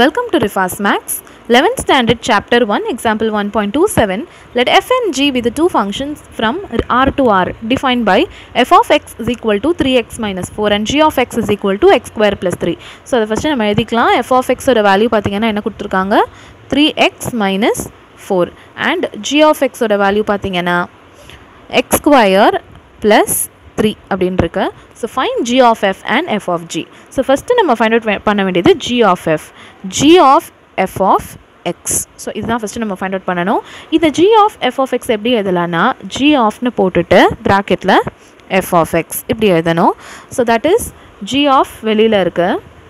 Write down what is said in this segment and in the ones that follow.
Welcome to Rifas Max, 11th Standard Chapter 1, Example 1.27. Let f and g be the two functions from R to R defined by f of x is equal to 3x minus 4 and g of x is equal to x square plus 3. So அதை first நம்ம எழுதிக்கலாம் f of x ஓட value பார்த்தீங்கன்னா என்ன கொடுத்துருக்காங்க 3x minus 4 and g of x ஓட value பார்த்தீங்கன்னா x square plus 3 அப்படின்னு இருக்கு so fine g of f and f of g so first நம்ம ஃபைண்ட் அவுட் பண்ண வேண்டியது g of f g of f of x so இதுதான் first நம்ம find out பண்ணணும் இந்த g of f of x எப்படி எழுதலாம்னா g ஆஃப்னு போட்டுட்டு ப்ராக்கெட்டில் f of x இப்படி எழுதணும் so that is g of வெளியில் இருக்கு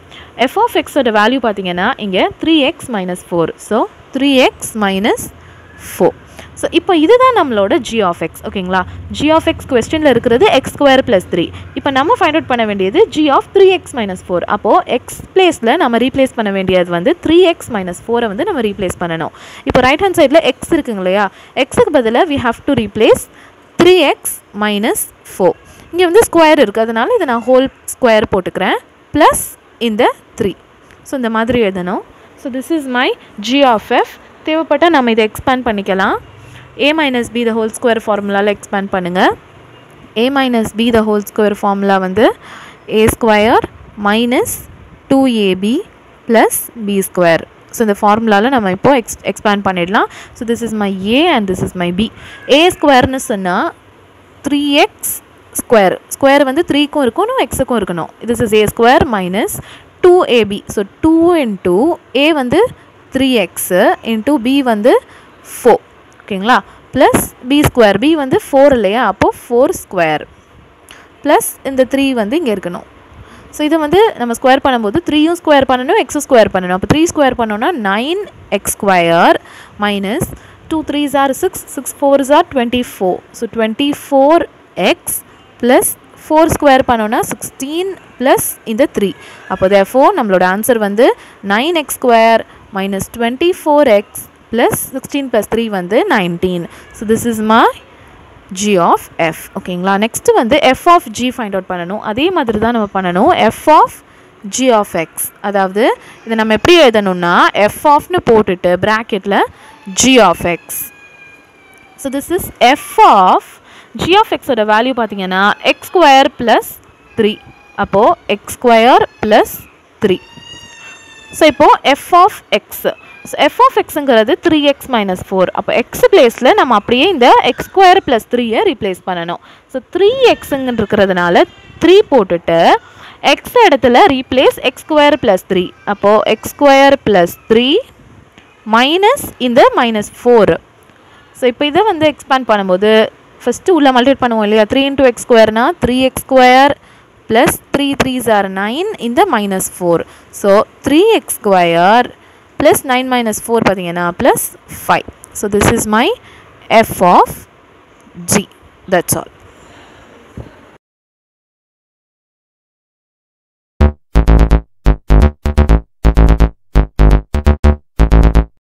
f of x ஓட வேல்யூ பார்த்தீங்கன்னா இங்கே three x minus four so three x minus four so இப்போ இதுதான் நம்மளோட g of x ஓகேங்களா g of x கொஸ்டினில் இருக்கிறது எக்ஸ் ஸ்கொயர் ப்ளஸ் த்ரீ இப்போ நம்ம ஃபைண்ட் அவுட் பண்ண வேண்டியது g of three x minus four அப்போது எக்ஸ் பிளேஸில் நம்ம ரீப்ளேஸ் பண்ண வேண்டியது வந்து த்ரீ எக்ஸ் மைனஸ் ஃபோரை வந்து நம்ம ரீப்ளேஸ் பண்ணணும் இப்போ ரைட் ஹேண்ட் சைடில் எக்ஸ் இருக்குங்க இல்லையா எக்ஸுக்கு பதிலாக we have to replace three x minus four இங்கே வந்து ஸ்கொயர் இருக்குது அதனால இதை நான் ஹோல் ஸ்கொயர் போட்டுக்கிறேன் ப்ளஸ் இந்த த்ரீ ஸோ இந்த மாதிரி எழுதணும் so this is my g of f தேவைப்பட்டால் நம்ம இதை எக்ஸ்பேண்ட் பண்ணிக்கலாம் a minus b the whole square ஃபார்முலாவில் எக்ஸ்பேண்ட் பண்ணுங்கள் a minus b the whole square formula வந்து a square minus two a b plus b square so இந்த ஃபார்முலாவில் நம்ம இப்போ எக்ஸ் எக்ஸ்பேண்ட் பண்ணிடலாம் so this is my a and this is my b a ஸ்கொயர்னு சொன்னால் த்ரீ எக்ஸ் ஸ்கொயர் ஸ்கொயர் வந்து த்ரீக்கும் இருக்கணும் எக்ஸுக்கும் இருக்கணும் this is a square minus two a b so two into a வந்து த்ரீ எக்ஸு இன்டூ பி வந்து four ஓகேங்களா plus b square b வந்து ஃபோர் இல்லையா அப்போது ஃபோர் ஸ்கொயர் ப்ளஸ் இந்த த்ரீ வந்து இங்கே இருக்கணும் ஸோ இதை வந்து நம்ம ஸ்கொயர் பண்ணும்போது த்ரீயும் ஸ்கொயர் பண்ணணும் எக்ஸும் ஸ்கொயர் பண்ணணும் அப்போ த்ரீ ஸ்கொயர் பண்ணோன்னா nine x square minus two threes are six six fours are twenty four so twenty four x plus four square பண்ணோன்னா சிக்ஸ்டீன் ப்ளஸ் இந்த த்ரீ அப்போ தே ஃபோர் நம்மளோட ஆன்சர் வந்து nine x square minus twenty four x plus sixteen plus three வந்து nineteen so this is my g of f ஓகேங்களா next வந்து f of g find out பண்ணணும் அதே மாதிரி தான் நம்ம பண்ணணும் f of g of x அதாவது இதை நம்ம எப்படி எழுதணும்னா எஃப் ஆஃப்னு போட்டுட்டு ப்ராக்கெட்டில் g of x so this is f of g of எக்ஸோட வேல்யூ பார்த்தீங்கன்னா எக்ஸ் ஸ்கொயர் ப்ளஸ் த்ரீ அப்போது x square plus three so இப்போது f of x so f of எக்ஸுங்கிறது த்ரீ எக்ஸ் மைனஸ் ஃபோர் அப்போ x பிளேஸில் நம்ம அப்படியே இந்த எக்ஸ் ஸ்கொயர் ப்ளஸ் த்ரீயை ரீப்ளேஸ் பண்ணணும் ஸோ த்ரீ எக்ஸுங்க இருக்கிறதுனால த்ரீ போட்டுட்டு எக்ஸ் இடத்துல replace x square plus three அப்போது x square plus three minus இந்த மைனஸ் ஃபோர் ஸோ இப்போ இதை வந்து எக்ஸ்பேண்ட் பண்ணும்போது ஃபஸ்ட்டு உள்ளே மல்டிபிள் பண்ணுவோம் இல்லையா த்ரீ இன்டூ எக்ஸ் ஸ்கொயர்னா three x square plus three threes are nine இந்த minus four so three x square plus nine minus four பார்த்தீங்கன்னா plus five so this is my f of g that's all